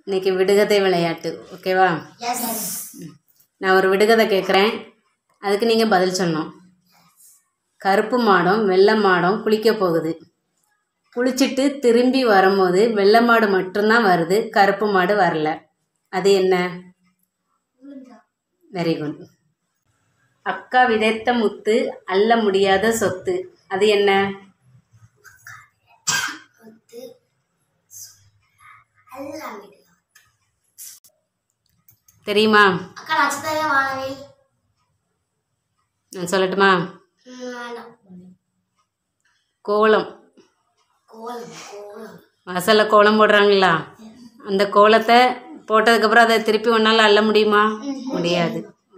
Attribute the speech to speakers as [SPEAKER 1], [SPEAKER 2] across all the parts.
[SPEAKER 1] இன்னைக்கு விடுகதை விளையாட்டு ஓகேவா
[SPEAKER 2] எஸ்
[SPEAKER 1] நான் ஒரு விடுகதை கேட்குறேன் அதுக்கு நீங்கள் பதில் சொல்லணும் கருப்பு மாடும் வெள்ளை மாடும் குளிக்க போகுது குளிச்சுட்டு திரும்பி வரும்போது வெள்ளை மாடு மட்டும்தான் வருது கருப்பு மாடு வரல அது என்ன வெரி குட் அக்கா விதைத்த முத்து அள்ள முடியாத சொத்து அது என்ன
[SPEAKER 2] எல்லாம் விடு
[SPEAKER 1] தெரியுமா
[SPEAKER 2] அக்கா நட்சத்திரம் வாழவே
[SPEAKER 1] நான் சொல்லட்டுமா
[SPEAKER 2] வேண்டாம்
[SPEAKER 1] கோலம்
[SPEAKER 2] கோலம் கோலம்
[SPEAKER 1] வாசலில் கோலம் போடுறாங்களா அந்த கோலத்தை போட்டதுக்கப்புறம் அதை திருப்பி ஒன்றால் அள்ள முடியுமா முடியாது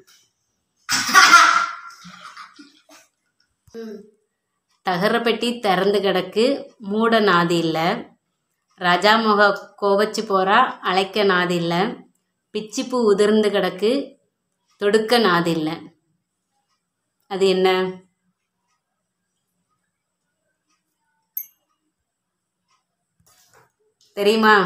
[SPEAKER 1] தகர பெட்டி திறந்து கிடக்கு மூட நாதி இல்லை ராஜா முக கோவச்சு போறா அழைக்க நாதி இல்லை பிச்சிப்பூ உதிர்ந்து கிடக்கு தொடுக்க நாதி இல்லை அது என்ன தெரியுமா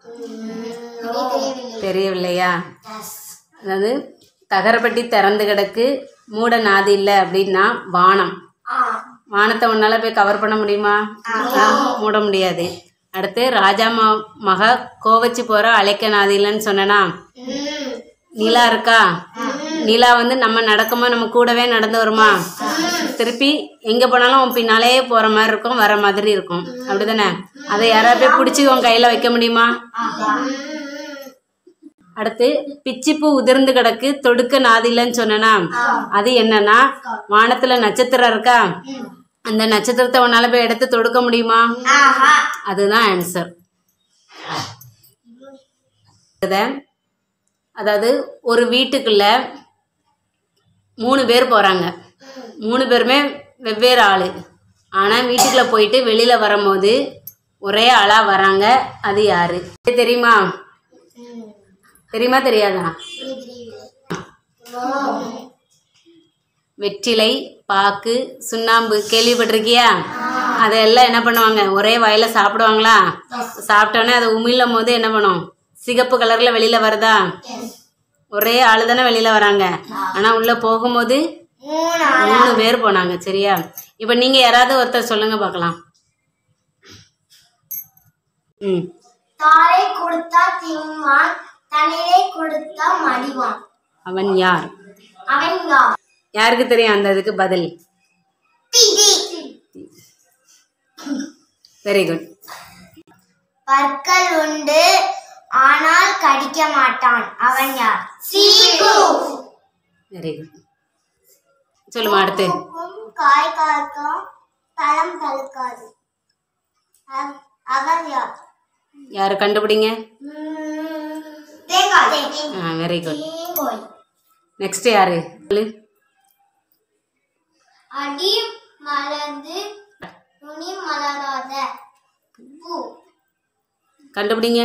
[SPEAKER 1] தெரியவில்லையா
[SPEAKER 2] எஸ்
[SPEAKER 1] அதாவது தகரப்பட்டி திறந்து கிடக்கு மூட நாதி இல்லை அப்படின்னா வானம்
[SPEAKER 2] ஆ
[SPEAKER 1] வானத்தை உன்னால போய் கவர் பண்ண முடியுமா ஆ, மூட முடியாது அடுத்து ராஜா ம மக கோவச்சு போற அழைக்க நாதி இல்லைன்னு சொன்னேனா
[SPEAKER 2] ம்
[SPEAKER 1] நிலா இருக்கா நிலா வந்து நம்ம நடக்கும்போது நம்ம கூடவே நடந்து வருமா திருப்பி எங்க போனாலும் உன் பின்னாலேயே போற மாதிரி இருக்கும் வர மாதிரி இருக்கும் அப்படிதானே அதை யாராவது போய் பிடிச்சி உன் கையில வைக்க முடியுமா அடுத்து பிச்சிப்பூ உதிர்ந்து கிடக்கு தொடுக்க நாதிலன்னு சொன்னேனா அது என்னன்னா வானத்துல நட்சத்திரம் இருக்கா அந்த நட்சத்திரத்தை உன்னால போய் எடுத்து தொடுக்க முடியுமா
[SPEAKER 2] ஆஹா
[SPEAKER 1] அதுதான் ஆன்சர் அதாவது ஒரு வீட்டுக்குள்ள மூணு பேர் போறாங்க மூணு பேருமே வெவ்வேறு ஆளு ஆனா வீட்டுக்குள்ள போயிட்டு வெளியில வரும்போது ஒரே ஆளா வராங்க அது யாரு இது தெரியுமா
[SPEAKER 2] ம்
[SPEAKER 1] தெரியுமா தெரியாதா
[SPEAKER 2] தெரியவில்லை
[SPEAKER 1] வெற்றிலை பாக்கு சுண்ணாம்பு கேள்விப்பட்டிருக்கியா அதெல்லாம் என்ன பண்ணுவாங்க ஒரே வாயில சாப்பிடுவாங்களா சாப்பிட்டோன்னே அதை உமிழும் போது என்ன பண்ணும் சிகப்பு கலர்ல வெளியில வருதா ஒரே ஆளு தானே வெளியில வராங்க ஆனா உள்ள போகும்போது
[SPEAKER 2] மூணு
[SPEAKER 1] மூணு பேர் போனாங்க சரியா இப்ப நீங்க யாராவது ஒருத்தர் சொல்லுங்க பார்க்கலாம் ம்
[SPEAKER 2] தாரை கொடுத்தா தின்வான் தண்ணீரை கொடுத்தா மடிவான்
[SPEAKER 1] அவன் யார்
[SPEAKER 2] அவன் யார்
[SPEAKER 1] யாருக்கு தெரியும் அந்த இதுக்கு பதில்
[SPEAKER 2] பிடி
[SPEAKER 1] வெரி குட்
[SPEAKER 2] பற்கள் உண்டு ஆனால் கடிக்க மாட்டான் அவன் யார் சீப்பு
[SPEAKER 1] வெரி குட் சொல்லுமா அடுத்து
[SPEAKER 2] காய் காய்க்கும் பழம் பழுக்காது அவ- அவன் யார்
[SPEAKER 1] யாரு கண்டுபிடிங்க
[SPEAKER 2] தேங்காய்
[SPEAKER 1] ஆ வெரி குட்
[SPEAKER 2] தேங்காய்
[SPEAKER 1] நெக்ஸ்ட் யாரு சொல்லு.
[SPEAKER 2] அடி மலர்ந்து நுனி மலராத பூ
[SPEAKER 1] கண்டுபிடிங்க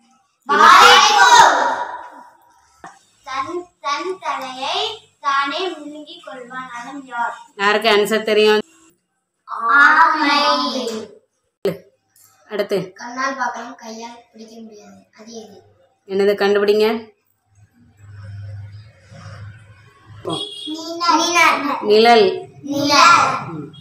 [SPEAKER 2] தன் தன் தலையை தானே முழுங்கிக் கொள்வான் அவன் யார்
[SPEAKER 1] யாருக்கு ஆன்சர் தெரியும்
[SPEAKER 2] ஆமை
[SPEAKER 1] அடுத்து
[SPEAKER 2] கண்ணால் பார்க்கலாம் கையால் பிடிக்க முடியாது அது எது
[SPEAKER 1] என்னது கண்டுபிடிங்க
[SPEAKER 2] நிழல்
[SPEAKER 1] நிழல்
[SPEAKER 2] நிழல்
[SPEAKER 1] ம்.